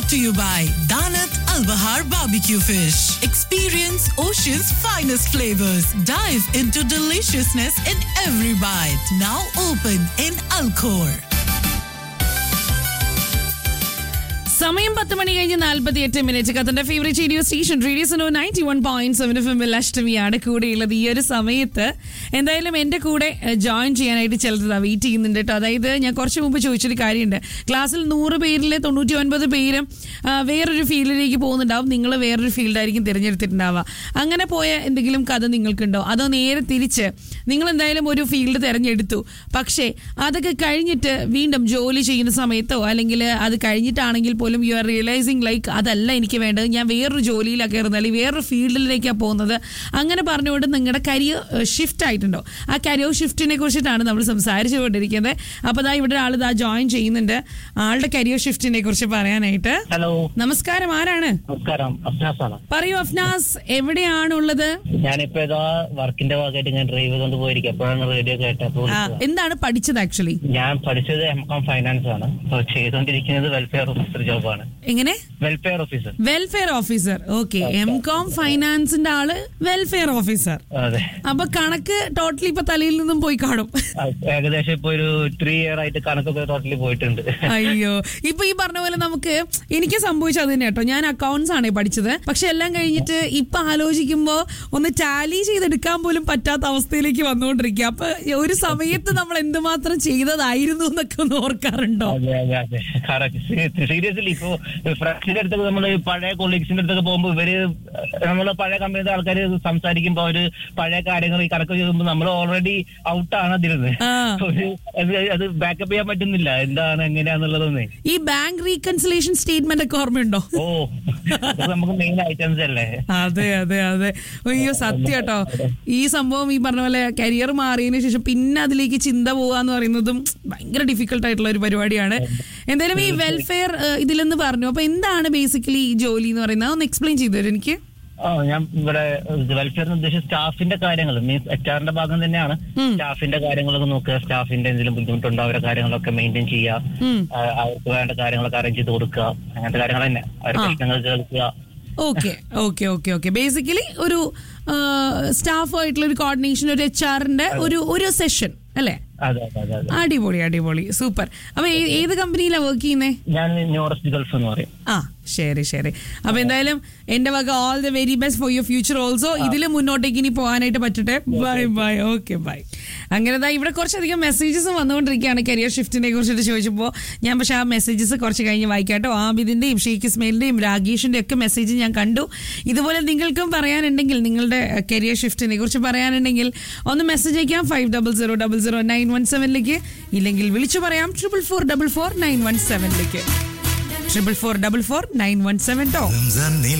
brought to you by Danat Al Bahar Barbecue Fish. Experience Ocean's finest flavors. Dive into deliciousness in every bite. Now open in Alcor. സമയം പത്ത് മണി കഴിഞ്ഞ് നാൽപ്പത്തി എട്ട് minute കത്തന്റെ favourite radio station radio സനോ ninety one point seven F എമ്മിൽ അഷ്ടമിയാണ് കൂടെയുള്ളത് ഈ ഒരു സമയത്ത് എന്തായാലും എന്റെ കൂടെ ജോയിൻ ചെയ്യാനായിട്ട് ചിലർ വെയിറ്റ് ചെയ്യുന്നുണ്ട് കേട്ടോ അതായത് ഞാൻ കുറച്ച് മുമ്പ് ചോദിച്ചൊരു കാര്യമുണ്ട് ക്ലാസ്സിൽ നൂറ് പേരിൽ തൊണ്ണൂറ്റി ഒൻപത് പേരും ആ, വേറൊരു ഫീൽഡിലേക്ക് പോകുന്നുണ്ടാവും നിങ്ങൾ വേറൊരു ഫീൽഡായിരിക്കും തിരഞ്ഞെടുത്തിട്ടുണ്ടാവുക അങ്ങനെ പോയ എന്തെങ്കിലും കഥ നിങ്ങൾക്കുണ്ടോ അതോ നേരെ തിരിച്ച് നിങ്ങൾ എന്തായാലും ഒരു ഫീൽഡ് തിരഞ്ഞെടുത്തു പക്ഷേ അതൊക്കെ കഴിഞ്ഞിട്ട് വീണ്ടും ജോലി ചെയ്യുന്ന സമയത്തോ അല്ലെങ്കിൽ അത് കഴിഞ്ഞിട്ടാണെങ്കിൽ പോലും യു ആർ റിയലൈസിങ് ലൈക്ക് അതല്ല എനിക്ക് വേണ്ടത് ഞാൻ വേറൊരു ജോലിയിലാണ് കയറുന്നത് അല്ലെങ്കിൽ വേറൊരു ഫീൽഡിലേക്കാണ് പോകുന്നത് അങ്ങനെ പറഞ്ഞുകൊണ്ട് നിങ്ങളുടെ കരിയർ ഷിഫ്റ്റ് ആയിട്ടുണ്ടോ ആ കരിയർ ഷിഫ്റ്റിനെ കുറിച്ചിട്ടാണ് നമ്മൾ സംസാരിച്ചു കൊണ്ടിരിക്കുന്നത് അപ്പോൾ ദാ ഇവിടെ ആൾ ദാ ജോയിൻ ചെയ്യുന്നുണ്ട് ആളുടെ കരിയർ ഷിഫ്റ്റിനെ കുറിച്ച് പറയാനായിട്ട് ഹലോ നമസ്കാരം ആരാണ് നമസ്കാരം അഫ്നാസാണ് പറയൂ അഫ്നാസ് എവിടെയാണുള്ളത് ഞാനിപ്പോ ഏതോ വർക്കിന്റെ ഭാഗമായിട്ട് ഞാൻ ഡ്രൈവ് ചെയ്തുകൊണ്ട് പോയിരിക്കും അപ്പോഴാണ് റേഡിയോ കേട്ടപ്പോ ആ, എന്താണ് പഠിച്ചത് ആക്ച്വലി ഞാൻ പഠിച്ചത് എം കോം ഫൈനാൻസ് ആണ് അപ്പൊ ചെയ്തുകൊണ്ടിരിക്കുന്നത് വെൽഫെയർ ഓഫീസർ ജോബാണ് എങ്ങനെ welfare officer welfare officer okay M com ഫൈനാൻസിന്റെ ആള് വെൽഫെയർ ഓഫീസർ അതെ അപ്പൊ കണക്ക് ടോട്ടലി ഇപ്പൊ തലയിൽ നിന്നും പോയി കാണും അത് ഏകദേശം ഇപ്പൊ ഒരു ത്രീ ഇയർ ആയിട്ട് കണക്കൊക്കെ ടോട്ടലി പോയിട്ടുണ്ട് അയ്യോ ഇപ്പൊ ഈ പറഞ്ഞ പോലെ നമുക്ക് എനിക്ക് സംഭവിച്ചത് അത് തന്നെ കേട്ടോ ഞാൻ അക്കൗണ്ട്സ് ആണ് പഠിച്ചത് പക്ഷെ എല്ലാം കഴിഞ്ഞിട്ട് ഇപ്പൊ ആലോചിക്കുമ്പോ ഒന്ന് ടാലി ചെയ്തെടുക്കാൻ പോലും പറ്റാത്ത അവസ്ഥയിലേക്ക് വന്നുകൊണ്ടിരിക്കുക അപ്പൊ ഒരു സമയത്ത് നമ്മൾ എന്തുമാത്രം ചെയ്തതായിരുന്നു എന്നൊക്കെ ഒന്ന് ഓർക്കാറുണ്ടോ അതെ അതെ അതെ കറക്റ്റ് സീരിയസ്ലി ഇപ്പൊ ഫ്രണ്ട്സിന്റെ അടുത്തൊക്കെ നമ്മള് പഴയ കൊളീഗ്സിന്റെ അടുത്തൊക്കെ പോകുമ്പോ ഇവര് നമ്മള് പഴയ കമ്പനിയുടെ ആൾക്കാർ സംസാരിക്കുമ്പോ അവര് പഴയ കാര്യങ്ങൾ ഈ കണക്ക് ചെയ്യുമ്പോൾ നമ്മൾ ഓൾറെഡി ഔട്ടാണ് അതിരുന്ന് ആ. ഒരു അത് അത് ബാക്കപ്പ് ചെയ്യാൻ പറ്റുന്നില്ല എന്താണ് എങ്ങനെയാന്നുള്ളതൊന്നേ ഈ ബാങ്ക് റീകൺസിലേഷൻ സ്റ്റേറ്റ്മെന്റ് ഒക്കെ ഓർമ്മയുണ്ടോ ഓ അതൊക്കെ നമുക്ക് മെയിൻ ഐറ്റംസ് അല്ലേ അതെ അതെ അതെ അയ്യോ സത്യം കേട്ടോ ഈ സംഭവം ഈ പറഞ്ഞ പോലെ കരിയർ മാറിയതിനു ശേഷം പിന്നെ അതിലേക്ക് ചിന്ത പോവാന്ന് പറയുന്നതും ഭയങ്കര ഡിഫിക്കൽട്ട് ആയിട്ടുള്ള ഒരു പരിപാടിയാണ് എന്തായാലും ഈ വെൽഫെയർ ഇതിലെന്ന് പറഞ്ഞു അപ്പൊ എന്താണ് ബേസിക്കലി ഈ ജോലി എന്ന് പറയുന്നത് ഒന്ന് എക്സ്പ്ലെയിൻ ചെയ്തു തരും എനിക്ക് ആ ഞാൻ ഇവിടെ വെൽഫെയർ ഉദ്ദേശിച്ച സ്റ്റാഫിന്റെ കാര്യങ്ങൾ മീൻസ് എച്ച് ആറിന്റെ ഭാഗം തന്നെയാണ് സ്റ്റാഫിന്റെ കാര്യങ്ങളൊക്കെ നോക്കുക സ്റ്റാഫിന്റെ എന്തെങ്കിലും ബുദ്ധിമുട്ടുണ്ടോ അവരുടെ കാര്യങ്ങളൊക്കെ മെയിൻറ്റെയിൻ ചെയ്യുക ഉം. ആ, അവർക്ക് വേണ്ട കാര്യങ്ങളൊക്കെ അറേഞ്ച് ചെയ്ത് കൊടുക്കുക അങ്ങനത്തെ കാര്യങ്ങൾ തന്നെ അവരുടെ പ്രശ്നങ്ങൾ കേൾക്കുക okay okay okay okay basically ഒരു സ്റ്റാഫ് ആയിട്ടുള്ള ഒരു കോർഡിനേഷൻ ഒരു എച്ച് ആറിന്റെ ഒരു ഒരു സെഷൻ അല്ലേ അതെ അതെ അതെ അതെ അടിപൊളി അടിപൊളി സൂപ്പർ അപ്പൊ ഏ- ഏത് കമ്പനിയിലാണ് വർക്ക് ചെയ്യുന്നേ ഞാൻ ന്യൂറസ്റ്റ് ഗൾഫ് എന്ന് പറയും ആ ശരി ശരി അപ്പൊ എന്തായാലും എന്റെ വക all the very best for your future also ഇതിൽ മുന്നോട്ടേക്ക് ഇനി പോകാനായിട്ട് പറ്റട്ടെ ബൈ ബൈ ഓക്കെ ബൈ അങ്ങനെ ദാ ഇവിടെ കുറച്ചധികം മെസ്സേജസ് വന്നുകൊണ്ടിരിക്കുകയാണ് കരിയർ ഷിഫ്റ്റിനെ കുറിച്ചിട്ട് ചോദിച്ചപ്പോൾ ഞാൻ പക്ഷെ ആ മെസ്സേജസ് കുറച്ച് കഴിഞ്ഞ് വായിക്കാട്ടോ ആബിദിന്റെയും ഷെയ്ഖ് ഇസ്മയിലിന്റെയും രാഗേഷിന്റെ ഒക്കെ മെസ്സേജ് ഞാൻ കണ്ടു ഇതുപോലെ നിങ്ങൾക്കും പറയാനുണ്ടെങ്കിൽ നിങ്ങളുടെ കരിയർ ഷിഫ്റ്റിനെ കുറിച്ച് പറയാനുണ്ടെങ്കിൽ ഒന്ന് മെസ്സേജ് അയക്കാം five double zero double zero nine one സെവനിലേക്ക് ഇല്ലെങ്കിൽ വിളിച്ചു പറയാം triple four double four nine one സെവനിലേക്ക് triple four double four nine one seven to Rams and